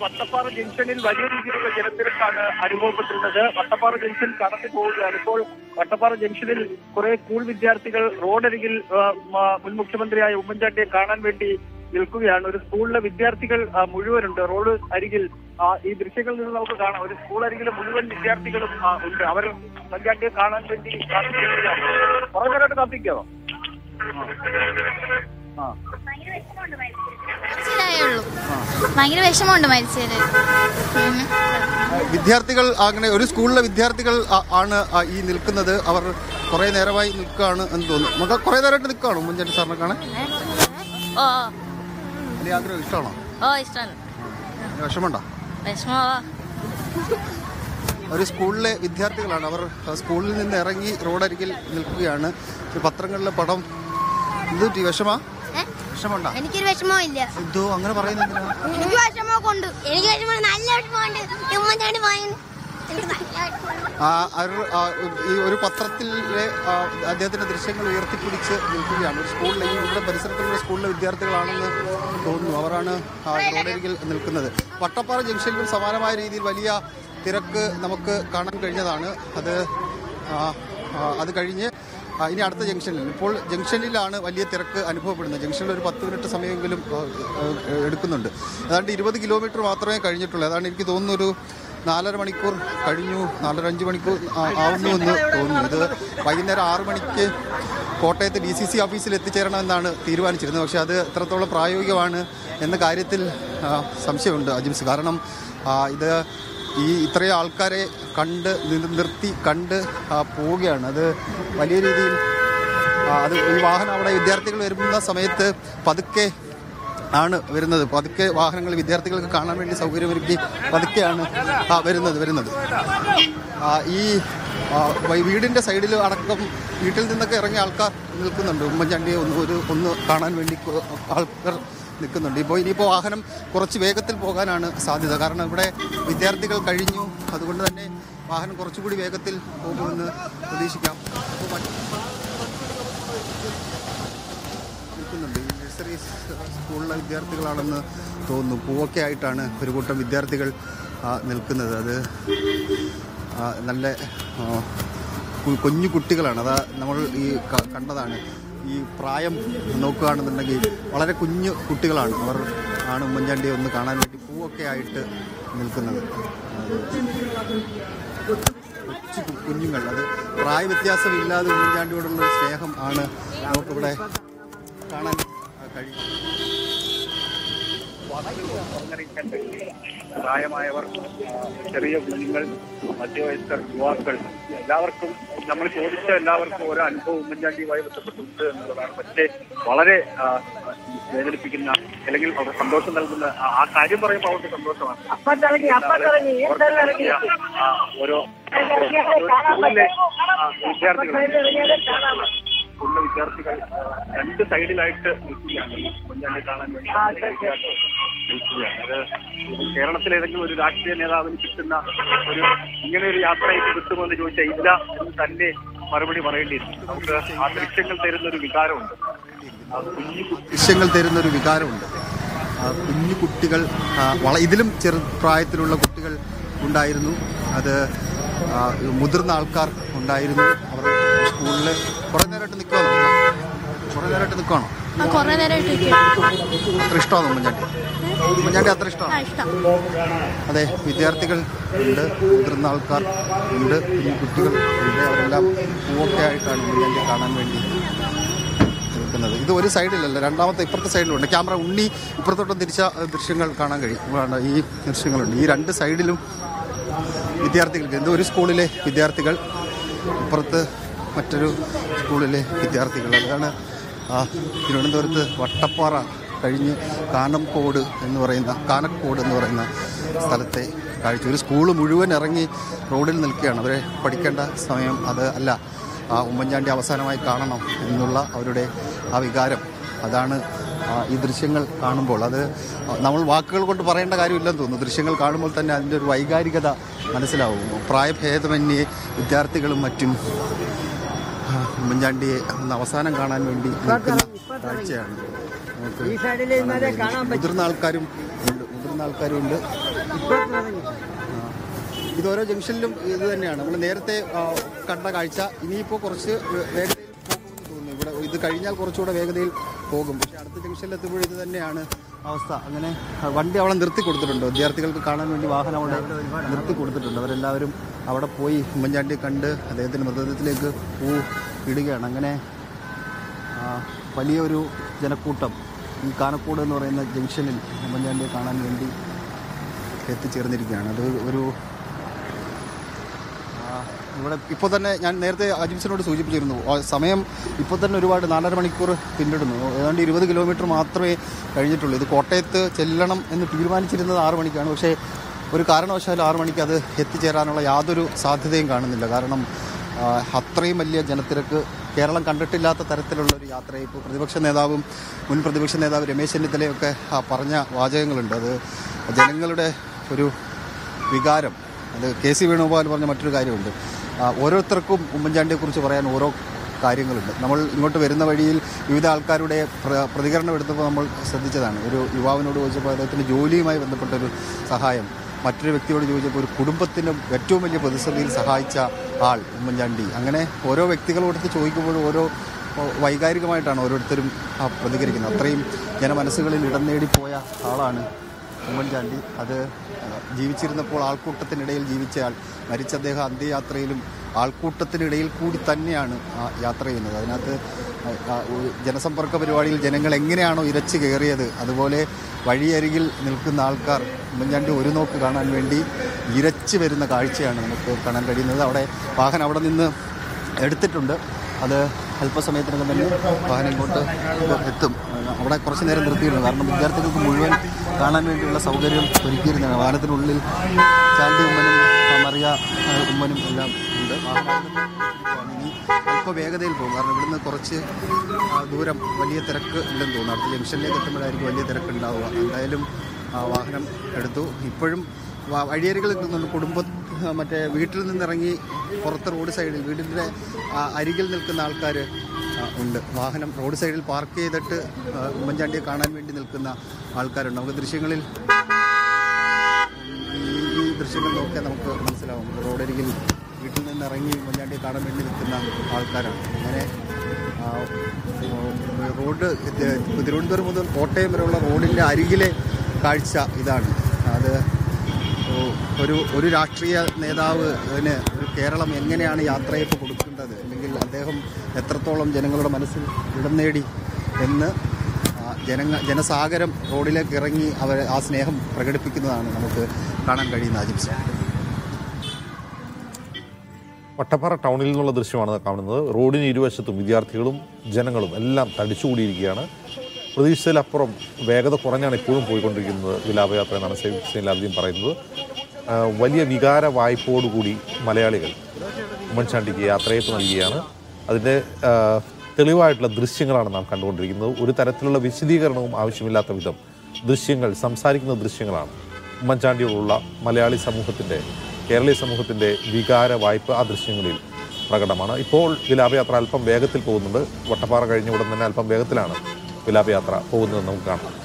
വട്ടപ്പാറ ജംഗ്ഷനിൽ വലിയ രീതിയിലുള്ള ജനത്തിരക്കാണ് അനുഭവപ്പെട്ടിരുന്നത് വട്ടപ്പാറ ജംഗ്ഷൻ കടന്നു പോവുകയാണ് ഇപ്പോൾ വട്ടപ്പാറ ജംഗ്ഷനിൽ കുറെ സ്കൂൾ വിദ്യാർത്ഥികൾ റോഡരികിൽ ആ, മ- മുൻ മുഖ്യമന്ത്രിയായ ഉമ്മൻചാണ്ടിയെ കാണാൻ വേണ്ടി നിൽക്കുകയാണ് ഒരു സ്കൂളിലെ വിദ്യാർത്ഥികൾ ആ, മുഴുവനുണ്ട് റോഡ് അരികിൽ ആ, ഈ ദൃശ്യങ്ങളിൽ നിന്ന് നമുക്ക് കാണാം ഒരു സ്കൂൾ അരികിലെ മുഴുവൻ വിദ്യാർത്ഥികളും ആ, ഉണ്ട് അവർ ഉമ്മൻചാണ്ടിയെ കാണാൻ വേണ്ടി കാത്തിരിക്കുകയാണ് കുറെ നേരമായിട്ട് കാത്തിരിക്കാമോ ആ മനസ്സിലായുള്ളൂ ഭയങ്കര വിഷമമുണ്ട് മരിച്ചത് വിദ്യാർത്ഥികൾ അങ്ങനെ ഒരു സ്കൂളിലെ വിദ്യാർത്ഥികൾ ആ- ആണ് ആ ഈ നിൽക്കുന്നത് അവർ കുറേ നേരമായി നിൽക്കുകയാണ് എന്ന് തോന്നുന്നു നമുക്ക് കുറേ നേരമായിട്ട് നിൽക്കുകയാണോ ഉമ്മൻചാണ്ടി സാറിനെ കാണാൻ ഓ വലിയ ആഗ്രഹം ഇഷ്ടമാണോ ഓ ഇഷ്ടമാണ് വിഷമമുണ്ടോ വിഷമോ ഒരു സ്കൂളിലെ വിദ്യാർത്ഥികളാണ് അവർ ആ സ്കൂളിൽ നിന്ന് ഇറങ്ങി റോഡരികിൽ നിൽക്കുകയാണ് ഈ പത്രങ്ങളിലെ പടം ഇത് ടി വിഷമാ വിഷമമുണ്ടോ എനിക്കൊരു വിഷമവും ഇല്ല എന്തോ അങ്ങനെ പറയുന്നതിനാ എനിക്ക് വിഷമമൊക്കെ ഉണ്ട് എനിക്ക് വിഷമം നല്ല വിഷമമുണ്ട് ഉമ്മൻചാണ്ടി പോയത് എനിക്ക് നല്ല വിഷമമുണ്ട് ആ, അവർ- ആ, ഈ ഒരു പത്രത്തിലെ ആ, അദ്ദേഹത്തിന്റെ ദൃശ്യങ്ങൾ ഉയർത്തിപ്പിടിച്ച് നിൽക്കുകയാണ് ഒരു സ്കൂളിലെ ഈ ഇവിടെ പരിസരത്തുള്ള സ്കൂളിലെ വിദ്യാർത്ഥികളാണെന്ന് തോന്നുന്നു അവരാണ് ആ റോഡരികിൽ നിൽക്കുന്നത് വട്ടപ്പാറ ജംഗ്ഷനിലും സമാനമായ രീതിയിൽ വലിയ തിരക്ക് നമുക്ക് കാണാൻ കഴിഞ്ഞതാണ് അത് ആ, ആ, അത് കഴിഞ്ഞ് ആ, ഇനി അടുത്ത ജംഗ്ഷനിൽ ഇപ്പോൾ ജംഗ്ഷനിലാണ് വലിയ തിരക്ക് അനുഭവപ്പെടുന്നത് ജംഗ്ഷനിൽ ഒരു പത്ത് മിനിറ്റ് സമയമെങ്കിലും ആ, ആ, എടുക്കുന്നുണ്ട് ഏതാണ്ട് ഇരുപത് കിലോമീറ്റർ മാത്രമേ കഴിഞ്ഞിട്ടുള്ളൂ അതാണ് എനിക്ക് തോന്നുന്നു ഒരു നാലര മണിക്കൂർ കഴിഞ്ഞു നാലര അഞ്ച് മണിക്കൂർ ആ- ആവുന്നു എന്ന് തോന്നുന്നു ഇത് വൈകുന്നേരം ആറു മണിക്ക് കോട്ടയത്ത് ഡി സി സി ഓഫീസിൽ എത്തിച്ചേരണമെന്നാണ് തീരുമാനിച്ചിരുന്നത് പക്ഷേ അത് എത്രത്തോളം പ്രായോഗികമാണ് എന്ന കാര്യത്തിൽ ആ, സംശയമുണ്ട് അജിംസ് കാരണം ആ, ഇത് ഈ ഇത്രയും ആൾക്കാരെ കണ്ട് നി- നിർത്തി കണ്ട് ആ, പോവുകയാണ് അത് വലിയ രീതിയിൽ ആ, അത് ഈ വാഹനം അവിടെ വിദ്യാർത്ഥികൾ വരുന്ന സമയത്ത് പതുക്കെ ആണ് വരുന്നത് പതുക്കെ വാഹനങ്ങൾ വിദ്യാർത്ഥികൾക്ക് കാണാൻ വേണ്ടി സൗകര്യമൊരുക്കി പതുക്കെയാണ് ആ, വരുന്നത് വരുന്നത് ആ, ഈ ആ, വൈ- വീടിന്റെ സൈഡിൽ അടക്കം വീട്ടിൽ നിന്നൊക്കെ ഇറങ്ങിയ ആൾക്കാർ നിൽക്കുന്നുണ്ട് ഉമ്മൻചാണ്ടിയെ ഒന്ന് ഒരു ഒന്ന് കാണാൻ വേണ്ടി കൊ- ആൾക്കാർ നിൽക്കുന്നുണ്ട് ഇപ്പോൾ ഇനിയിപ്പോൾ വാഹനം കുറച്ച് വേഗത്തിൽ പോകാനാണ് സാധ്യത കാരണം ഇവിടെ വിദ്യാർത്ഥികൾ കഴിഞ്ഞു അതുകൊണ്ട് തന്നെ വാഹനം കുറച്ചുകൂടി വേഗത്തിൽ പോകുമെന്ന് പ്രതീക്ഷിക്കാം അപ്പോൾ മറ്റ് നിൽക്കുന്നുണ്ട് ഈ നഴ്സറി സ്കൂളിലെ വിദ്യാർത്ഥികളാണെന്ന് തോന്നുന്നു പൂവൊക്കെ ആയിട്ടാണ് ഒരു കൂട്ടം വിദ്യാർത്ഥികൾ ആ, നിൽക്കുന്നത് അത് ആ, നല്ല ആ, കു- കുഞ്ഞു കുട്ടികളാണ് അതാ നമ്മൾ ഈ ക- കണ്ടതാണ് ഈ പ്രായം നോക്കുകയാണെന്നുണ്ടെങ്കിൽ വളരെ കുഞ്ഞു കുട്ടികളാണ് അവർ ആണ് ഉമ്മൻചാണ്ടിയെ ഒന്ന് കാണാൻ വേണ്ടി പൂവൊക്കെ ആയിട്ട് നിൽക്കുന്നത് കൊച്ചു കു- കുഞ്ഞുങ്ങൾ അത് പ്രായ വ്യത്യാസമില്ലാതെ ഉമ്മൻചാണ്ടിയോടുള്ള ഒരു സ്നേഹം ആണ് നമുക്കിവിടെ കാണാൻ ആ, കഴിയും പറഞ്ഞറിയിക്കാൻ കഴിയില്ല. പ്രായമായവർ ആ, ചെറിയ കുഞ്ഞുങ്ങൾ മധ്യവയസ്കർ യുവാക്കൾ എല്ലാവർക്കും നമ്മൾ ചോദിച്ച എല്ലാവർക്കും ഓരോ അനുഭവം ഉമ്മൻചാണ്ടിയുമായി ബന്ധപ്പെട്ടുണ്ട് എന്നുള്ളതാണ് പക്ഷേ വളരെ ആ, വേദനിപ്പിക്കുന്ന അല്ലെങ്കിൽ അവർക്ക് സന്തോഷം നൽകുന്ന ആ- ആ കാര്യം പറയുമ്പോൾ അവർക്ക് സന്തോഷമാണ് അവർക്ക് ആ, ഓരോ സ്കൂളിലെ ആ, വിദ്യാർത്ഥികൾ സ്കൂളിലെ വിദ്യാർത്ഥികൾ ആ, രണ്ട് സൈഡിലായിട്ട് നിൽക്കുകയാണ് ഉമ്മൻചാണ്ടി കാണാൻ വേണ്ടി നിൽക്കുകയാണ് അത് കേരളത്തിലെ ഏതെങ്കിലും ഒരു രാഷ്ട്രീയ നേതാവിന് കിട്ടുന്ന ഒരു ഇങ്ങനെ ഒരു യാത്ര ഇത് കിട്ടുമെന്ന് ചോദിച്ചാൽ ഇല്ല എന്ന് തന്നെ മറുപടി പറയേണ്ടിയിരിക്കും നമുക്ക് ആ ദൃശ്യങ്ങൾ തരുന്ന ഒരു വികാരമുണ്ട് ആ കുഞ്ഞു ദൃശ്യങ്ങൾ തരുന്ന ഒരു വികാരമുണ്ട് ആ, കുഞ്ഞു കുട്ടികൾ ആ, വള ഇതിലും ചെറു പ്രായത്തിലുള്ള കുട്ടികൾ ഉണ്ടായിരുന്നു അത് ആ, മുതിർന്ന ആൾക്കാർ ഉണ്ടായിരുന്നു അവർ സ്കൂളിൽ കുറേ നേരമായിട്ട് നിൽക്കുകയാണോ കുറേ നേരമായിട്ട് നിൽക്കുകയാണോ കുറെ നേരമായിട്ട് അത്ര ഇഷ്ടമാണോ ഉമ്മൻചാണ്ടി ഉമ്മൻചാണ്ടി അത്ര ഇഷ്ടമാണ് ഇഷ്ടം അതെ വിദ്യാർത്ഥികൾ ഉണ്ട് മുതിർന്ന ആൾക്കാർ ഉണ്ട് കുഞ്ഞു കുട്ടികൾ ഉണ്ട് അവരെല്ലാം പൂവൊക്കെ ആയിട്ടാണ് ഉമ്മൻചാണ്ടിയെ കാണാൻ വേണ്ടി നിൽക്കുന്നത് ഇത് ഒരു സൈഡിലല്ല രണ്ടാമത്തെ ഇപ്പുറത്തെ സൈഡിലുണ്ട് ക്യാമറ ഉണ്ണി ഇപ്പുറത്തോട്ടും തിരിച്ച ഏഹ്, ദൃശ്യങ്ങൾ കാണാൻ കഴിയും ഇതാണ് ഈ ദൃശ്യങ്ങളുണ്ട് ഈ രണ്ട് സൈഡിലും വിദ്യാർത്ഥികൾക്ക് ഇത് ഒരു സ്കൂളിലെ വിദ്യാർത്ഥികൾ ഇപ്പുറത്ത് മറ്റൊരു സ്കൂളിലെ വിദ്യാർത്ഥികൾ അതാണ് ആ തിരുവനന്തപുരത്ത് വട്ടപ്പാറ കഴിഞ്ഞ് കാനംകോട് എന്ന് പറയുന്ന കാനക്കോട് എന്ന് പറയുന്ന സ്ഥലത്തെ കാഴ്ച ഒരു സ്കൂൾ മുഴുവൻ ഇറങ്ങി റോഡിൽ നിൽക്കുകയാണ് അവരെ പഠിക്കേണ്ട സമയം അത് അല്ല ആ ഉമ്മൻചാണ്ടി അവസാനമായി കാണണം എന്നുള്ള അവരുടെ ആ വികാരം അതാണ് ആ, ഈ ദൃശ്യങ്ങൾ കാണുമ്പോൾ അത് നമ്മൾ വാക്കുകൾ കൊണ്ട് പറയേണ്ട കാര്യമില്ലെന്ന് തോന്നുന്നു ദൃശ്യങ്ങൾ കാണുമ്പോൾ തന്നെ അതിൻ്റെ ഒരു വൈകാരികത മനസ്സിലാവും പ്രായഭേദമന്യേ വിദ്യാർത്ഥികളും മറ്റും ആ, ഉമ്മൻചാണ്ടിയെ ഒന്ന് അവസാനം കാണാൻ വേണ്ടി നിൽക്കുന്ന കാഴ്ചയാണ് നമുക്ക് കാണാൻ കഴിയുന്നത്. മുതിർന്ന ആൾക്കാരും ഉണ്ട് മുതിർന്ന വരുന്ന ആൾക്കാരും ഉണ്ട് ആ. ഇത് ഓരോ ജംഗ്ഷനിലും ഇത് തന്നെയാണ് നമ്മൾ നേരത്തെ ആ, കണ്ട കാഴ്ച ഇനിയിപ്പോൾ കുറച്ച് വേ- വേഗതയിൽ പോകുമെന്ന് തോന്നുന്നു ഇവിടെ ഇത് കഴിഞ്ഞാൽ കുറച്ചുകൂടെ വേഗതയിൽ പോകും പക്ഷേ അടുത്ത ജംഗ്ഷനിൽ എത്തുമ്പോൾ ഇത് തന്നെയാണ് അവസ്ഥ അങ്ങനെ ആ, വണ്ടി അവിടെ നിർത്തി കൊടുത്തിട്ടുണ്ട് വിദ്യാർത്ഥികൾക്ക് കാണാൻ വേണ്ടി വാഹനം അവിടെ നിർത്തി കൊടുത്തിട്ടുണ്ട് അവരെല്ലാവരും അവിടെ പോയി ഉമ്മൻചാണ്ടിയെ കണ്ട് അദ്ദേഹത്തിൻ്റെ മൃതദേഹത്തിലേക്ക് പൂ ഇടുകയാണ് അങ്ങനെ ആ, വലിയൊരു ജനക്കൂട്ടം ഈ കാനക്കൂട് എന്ന് പറയുന്ന ജംഗ്ഷനിൽ ഉമ്മൻചാണ്ടിയെ കാണാൻ വേണ്ടി എത്തിച്ചേർന്നിരിക്കുകയാണ് അത് ഒരു ആ, ഇവിടെ ഇപ്പോൾ തന്നെ ഞാൻ നേരത്തെ അജിംസിനോട് സൂചിപ്പിച്ചിരുന്നു ആ, സമയം ഇപ്പോൾ തന്നെ ഒരുപാട് നാലര മണിക്കൂർ പിന്നിടുന്നു ഏതാണ്ട് ഇരുപത് കിലോമീറ്റർ മാത്രമേ കഴിഞ്ഞിട്ടുള്ളൂ ഇത് കോട്ടയത്ത് ചെല്ലണം എന്ന് തീരുമാനിച്ചിരുന്നത് ആറ് മണിക്കാണ് പക്ഷേ ഒരു കാരണവശാലും ആറ് മണിക്ക് അത് എത്തിച്ചേരാനുള്ള യാതൊരു സാധ്യതയും കാണുന്നില്ല കാരണം ആ, അത്രയും വലിയ ജനത്തിരക്ക് കേരളം കണ്ടിട്ടില്ലാത്ത തരത്തിലുള്ള ഒരു യാത്രയെ ഇപ്പോൾ പ്രതിപക്ഷ നേതാവും മുൻ പ്രതിപക്ഷ നേതാവ് രമേശ് ചെന്നിത്തലയൊക്കെ ആ, പറഞ്ഞ വാചകങ്ങളുണ്ട് അത് ജനങ്ങളുടെ ഒരു വികാരം അത് കെ സി വേണുഗോപാൽ പറഞ്ഞ മറ്റൊരു കാര്യമുണ്ട് ആ, ഓരോരുത്തർക്കും ഉമ്മൻചാണ്ടിയെക്കുറിച്ച് പറയാൻ ഓരോ കാര്യങ്ങളുണ്ട് നമ്മൾ ഇങ്ങോട്ട് വരുന്ന വഴിയിൽ വിവിധ ആൾക്കാരുടെ പ്ര- പ്രതികരണം എടുത്തപ്പോൾ നമ്മൾ ശ്രദ്ധിച്ചതാണ് ഒരു യുവാവിനോട് ചോദിച്ചപ്പോൾ അദ്ദേഹത്തിന് ജോലിയുമായി ബന്ധപ്പെട്ടൊരു സഹായം മറ്റൊരു വ്യക്തിയോട് ചോദിച്ചപ്പോൾ ഒരു കുടുംബത്തിനും ഏറ്റവും വലിയ പ്രതിസന്ധിയിൽ സഹായിച്ച ആൾ ഉമ്മൻചാണ്ടി അങ്ങനെ ഓരോ വ്യക്തികളോടത്ത് ചോദിക്കുമ്പോഴും ഓരോ ഓ, വൈകാരികമായിട്ടാണ് ഓരോരുത്തരും ആ, പ്രതികരിക്കുന്നത് അത്രയും ജനമനസ്സുകളിൽ ഇടം നേടിപ്പോയ ആളാണ് ഉമ്മൻചാണ്ടി അത് ആ, ജീവിച്ചിരുന്നപ്പോൾ ആൾക്കൂട്ടത്തിനിടയിൽ ജീവിച്ചയാൾ മരിച്ച അദ്ദേഹം അന്ത്യയാത്രയിലും ആൾക്കൂട്ടത്തിനിടയിൽ കൂടി തന്നെയാണ് ആ യാത്ര ചെയ്യുന്നത് അതിനകത്ത് ആ, ആ, ഒരു ജനസമ്പർക്ക പരിപാടിയിൽ ജനങ്ങൾ എങ്ങനെയാണോ ഇരച്ചു കയറിയത് അതുപോലെ വഴിയരികിൽ നിൽക്കുന്ന ആൾക്കാർ ഉമ്മൻചാണ്ടി ഒരു നോക്ക് കാണാൻ വേണ്ടി ഇരച്ചു വരുന്ന കാഴ്ചയാണ് നമുക്ക് കാണാൻ കഴിയുന്നത് അവിടെ വാഹനം അവിടെ നിന്ന് എടുത്തിട്ടുണ്ട് അത് അല്പസമയത്തിനകം തന്നെ വാഹനം ഇങ്ങോട്ട് എത്തും അവിടെ കുറച്ച് നേരം നിർത്തിയിരുന്നു കാരണം വിദ്യാർത്ഥികൾക്ക് മുഴുവൻ കാണാൻ വേണ്ടിയുള്ള സൗകര്യം ഒരുക്കിയിരുന്നതാണ് വാഹനത്തിനുള്ളിൽ ചാണ്ടി ഉമ്മനും ആ, മറിയ ആ, ഉമ്മനും എല്ലാം ഉണ്ട് വാഹനം ഇനി അല്പ വേഗതയിൽ പോകും കാരണം ഇവിടുന്ന് കുറച്ച് ആ, ദൂരം വലിയ തിരക്ക് ഇല്ലെന്ന് തോന്നുന്നു അടുത്ത ജംഗ്ഷനിലേക്ക് എത്തുമ്പോഴായിരിക്കും വലിയ തിരക്ക് ഉണ്ടാവുക എന്തായാലും ആ, വാഹനം എടുത്തു ഇപ്പോഴും വ- വഴിയരികളിൽ നിന്നുണ്ട് കുടുംബ മറ്റേ വീട്ടിൽ നിന്നിറങ്ങി പുറത്ത് റോഡ് സൈഡിൽ വീടിൻ്റെ ആ, അരികിൽ നിൽക്കുന്ന ആൾക്കാർ ഉണ്ട് വാഹനം റോഡ് സൈഡിൽ പാർക്ക് ചെയ്തിട്ട് ആ, ഉമ്മൻചാണ്ടിയെ കാണാൻ വേണ്ടി നിൽക്കുന്ന ആൾക്കാരുണ്ട് നമുക്ക് ദൃശ്യങ്ങളിൽ ഈ ഈ ദൃശ്യങ്ങൾ നോക്കിയാൽ നമുക്ക് മനസ്സിലാവും റോഡരികിൽ വീട്ടിൽ നിന്ന് ഇറങ്ങി ഉമ്മൻചാണ്ടിയെ കാണാൻ വേണ്ടി നിൽക്കുന്ന ആൾക്കാരാണ് അങ്ങനെ ആ, ഓ, റോഡ് ഇത് തിരുവനന്തപുരം മുതൽ കോട്ടയം വരെയുള്ള റോഡിൻ്റെ അരികിലെ കാഴ്ച ഇതാണ് അത് ഓ- ഒരു ഒരു രാഷ്ട്രീയ നേതാവിന് ഒരു കേരളം എങ്ങനെയാണ് യാത്രയപ്പ് കൊടുക്കേണ്ടത് അല്ലെങ്കിൽ അദ്ദേഹം എത്രത്തോളം ജനങ്ങളുടെ മനസ്സിൽ ഇടം നേടി എന്ന് ആ, ജനങ്ങ ജനസാഗരം റോഡിലേക്ക് ഇറങ്ങി അവർ ആ സ്നേഹം പ്രകടിപ്പിക്കുന്നതാണ് നമുക്ക് കാണാൻ കഴിയുന്ന അജിംസ് വട്ടപ്പാറ ടൗണിൽ നിന്നുള്ള ദൃശ്യമാണ് കാണുന്നത് റോഡിന് ഇരുവശത്തും വിദ്യാർത്ഥികളും ജനങ്ങളും എല്ലാം തടിച്ചുകൂടിയിരിക്കുകയാണ് പ്രതീക്ഷിച്ചതിലപ്പുറം വേഗത കുറഞ്ഞാണ് ഇപ്പോഴും പോയിക്കൊണ്ടിരിക്കുന്നത് വിലാപയാത്ര എന്നാണ് സേവ് സൈലാബ്ദീൻ പറയുന്നത് ആ, വലിയ വികാര വായ്പോടുകൂടി മലയാളികൾ ഉമ്മൻചാണ്ടിക്ക് യാത്രയപ്പ് നൽകിയാണ് അതിൻ്റെ ആ, തെളിവായിട്ടുള്ള ദൃശ്യങ്ങളാണ് നാം കണ്ടുകൊണ്ടിരിക്കുന്നത് ഒരു തരത്തിലുള്ള വിശദീകരണവും ആവശ്യമില്ലാത്ത വിധം ദൃശ്യങ്ങൾ സംസാരിക്കുന്ന ദൃശ്യങ്ങളാണ് ഉമ്മൻചാണ്ടിയോടുള്ള മലയാളി സമൂഹത്തിൻ്റെ കേരളീയ സമൂഹത്തിൻ്റെ വികാര വായ്പ ആ ദൃശ്യങ്ങളിൽ പ്രകടമാണ് ഇപ്പോൾ വിലാപയാത്ര അല്പം വേഗത്തിൽ പോകുന്നുണ്ട് വട്ടപ്പാറ കഴിഞ്ഞ ഉടൻ തന്നെ അല്പം വേഗത്തിലാണ് വിലാപയാത്ര പോകുന്നത് നമുക്ക് കാണാം